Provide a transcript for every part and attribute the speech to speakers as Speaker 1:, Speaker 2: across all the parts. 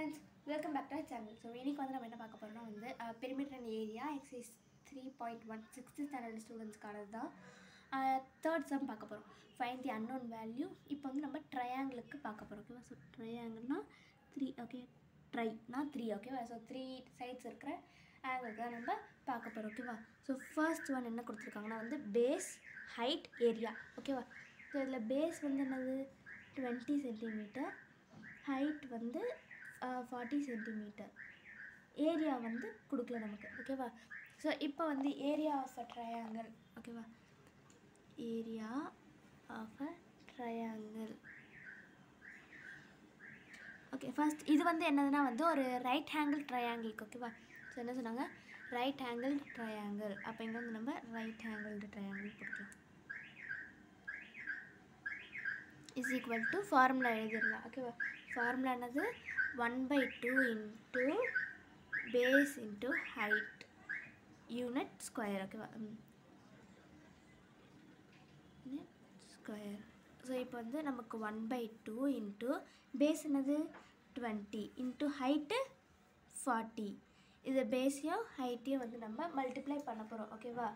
Speaker 1: friends welcome back to channel so இன்னைக்கு வந்து நம்ம என்ன பார்க்க போகிறோம்னா வந்து perimeter and area exercise three point one sixth standard ஸ்டூடெண்ட்ஸ்க்கானது தான் தேர்ட் சம் பார்க்க போகிறோம் ஃபைன் தி அன்னோன் வேல்யூ இப்போ வந்து நம்ம ட்ரையாங்கிளுக்கு பார்க்க போகிறோம் ஓகேவா ஸோ ட்ரையாங்கிள்னா த்ரீ ஓகே ட்ரைனா த்ரீ ஓகேவா ஸோ த்ரீ சைட்ஸ் இருக்கிற ஆங்கிளுக்கு தான் நம்ம பார்க்க போகிறோம் ஓகேவா ஸோ ஃபர்ஸ்ட் ஒன் என்ன கொடுத்துருக்காங்கன்னா வந்து பேஸ் ஹைட் ஏரியா ஓகேவா ஸோ இதில் பேஸ் வந்து என்னது டுவெண்ட்டி சென்டிமீட்டர் ஹைட் வந்து ஃபார்ட்டி சென்டிமீட்டர் ஏரியா வந்து கொடுக்கல நமக்கு ஓகேவா ஸோ இப்போ வந்து ஏரியா ஆஃப் அ ட்ரையாங்கிள் ஓகேவா area of a triangle okay first இது வந்து என்னதுன்னா வந்து ஒரு ரைட் ஹேங்கிள் ட்ரையாங்கிள்க்கு ஓகேவா ஸோ என்ன சொன்னாங்க ரைட் ஹேங்கிள் ட்ரையாங்கிள் அப்போ இங்கே வந்து நம்ம ரைட் ஹேங்கிள் ட்ரையாங்கிள் போட்டுக்கலாம் இஸ் ஈக்குவல் டு ஃபார்முலா எழுதிடலாம் ஓகேவா ஃபார்முலா என்னது one by two into base into height unit square ஓகேவா ஸ்கொயர் ஸோ இப்போ வந்து நமக்கு one by two into base என்னது டுவெண்ட்டி இன்ட்டு ஹைட்டு ஃபார்ட்டி இது பேஸையும் ஹைட்டையும் வந்து நம்ம மல்டிப்ளை பண்ண போகிறோம் ஓகேவா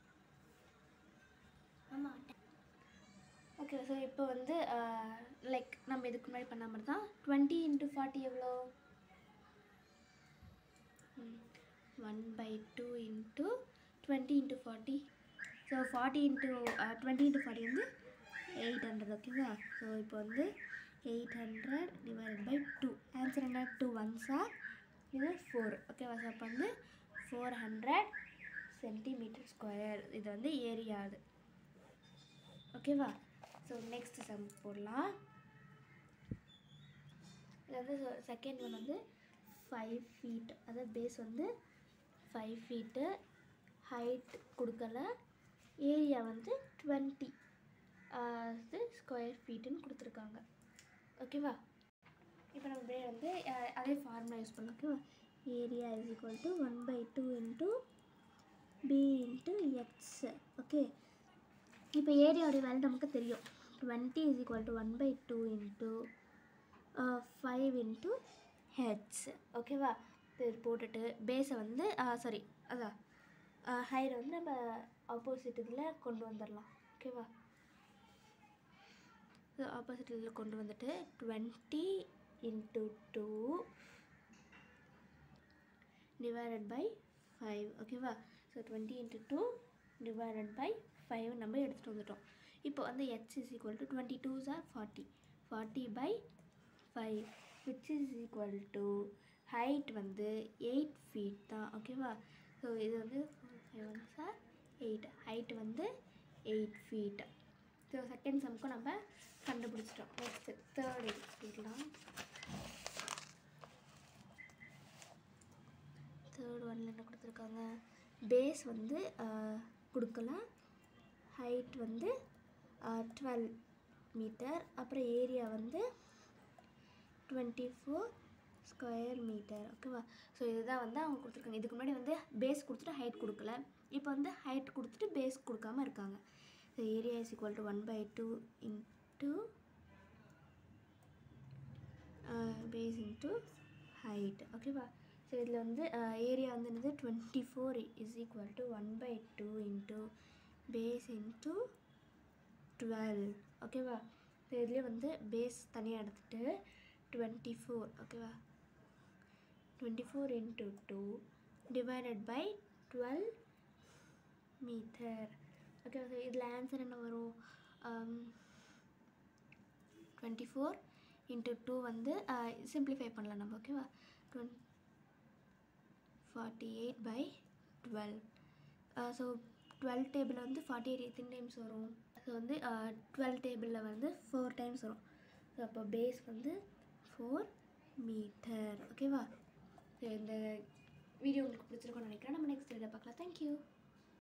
Speaker 2: ஆமாம்
Speaker 1: ஓகே ஸோ இப்போ வந்து லைக் நம்ம இதுக்கு முன்னாடி பண்ண மாதிரி தான் டுவெண்ட்டி இன்ட்டு ஃபார்ட்டி எவ்வளோ one by two into twenty into forty so forty into twenty into forty வந்து எயிட் ஹண்ட்ரட் ஓகேவா ஸோ இப்போ வந்து eight hundred divide by two answer என்ன டூ ஒன்ஸா இது ஃபோர் ஓகேவா ஸோ அப்போ வந்து ஃபோர் ஹண்ட்ரட் சென்டிமீட்டர் ஸ்கொயர் இது வந்து ஏரியா அது ஓகேவா ஸோ நெக்ஸ்ட் சம் போடலாம் இது வந்து செகண்ட் ஒன் வந்து ஃபைவ் ஃபீட் அதாவது பேஸ் வந்து ஃபைவ் ஃபீட்டு ஹைட் கொடுக்கல ஏரியா வந்து டுவெண்ட்டி இது ஸ்கொயர் ஃபீட்டுன்னு கொடுத்துருக்காங்க ஓகேவா இப்போ நம்ம அப்படியே வந்து அஹ், அதே ஃபார்முலா யூஸ் பண்ணலாம் ஓகேவா area is equal to one by two into b into x okay இப்போ ஏரியாவுடைய வேல்யூ நமக்கு தெரியும் twenty is equal to one by two into five into h ஓகேவா இது போட்டுட்டு பேஸை வந்து சாரி அதான் ஹைரை வந்து நம்ம ஆப்போசிட் இதில் கொண்டு வந்துடலாம் ஓகேவா ஆப்போசிட் இதில் கொண்டு வந்துட்டு twenty into two divided by five ஓகேவா so twenty into two divided by five நம்ம எடுத்துகிட்டு வந்துட்டோம் இப்போ வந்து h is equal to twenty two or forty forty by five which is equal to height வந்து எயிட் ஃபீட் தான் ஓகேவா so இது வந்து five one sir eight height வந்து எயிட் ஃபீட் ஸோ செகண்ட் சம்க்கும் நம்ம கண்டுபிடிச்சிட்டோம் நெக்ஸ்ட்டு தேர்ட் எடுத்துக்கலாம் தேர்ட் ஒன்ல என்ன கொடுத்துருக்காங்க பேஸ் வந்து ஆஹ், கொடுக்கல ஹைட் வந்து டுவெல் மீட்டர் அப்புறம் ஏரியா வந்து டுவெண்ட்டி ஃபோர் ஸ்கொயர் மீட்டர் ஓகேவா ஸோ இதுதான் வந்து அவங்க கொடுத்துருக்காங்க இதுக்கு முன்னாடி வந்து பேஸ் கொடுத்துட்டு ஹைட் கொடுக்கல இப்போ வந்து ஹைட் கொடுத்துட்டு பேஸ் கொடுக்காம இருக்காங்க so area is equal to one by two into base into height ஓகேவா ஸோ இதில் வந்து ஏரியா வந்து என்னது twenty four is equal to one by two into base into twelve ஓகேவா ஸோ இதுலேயே வந்து பேஸ் தனியாக எடுத்துட்டு டுவெண்ட்டி ஃபோர் ஓகேவா twenty four into two divided by twelve metre ஓகேவா ஸோ இதில் ஆன்சர் என்ன வரும் டுவெண்ட்டி ஃபோர் இன்ட்டு டூ வந்து சிம்பிளிஃபை பண்ணலாம் நம்ம ஓகேவா twenty forty eight by twelve so twelve டேபிளில் வந்து ஃபார்ட்டி எயிட் எத்தனை டைம்ஸ் வரும் ஸோ வந்து டுவெல் டேபிளில் வந்து ஃபோர் டைம்ஸ் வரும் ஸோ அப்போ பேஸ் வந்து ஃபோர் மீட்டர் ஓகேவா ஸோ இந்த வீடியோ உங்களுக்கு பிடிச்சிருக்கும்னு நினைக்கிறேன் நம்ம நெக்ஸ்ட் வீடியோ பார்க்கலாம் தேங்க்யூ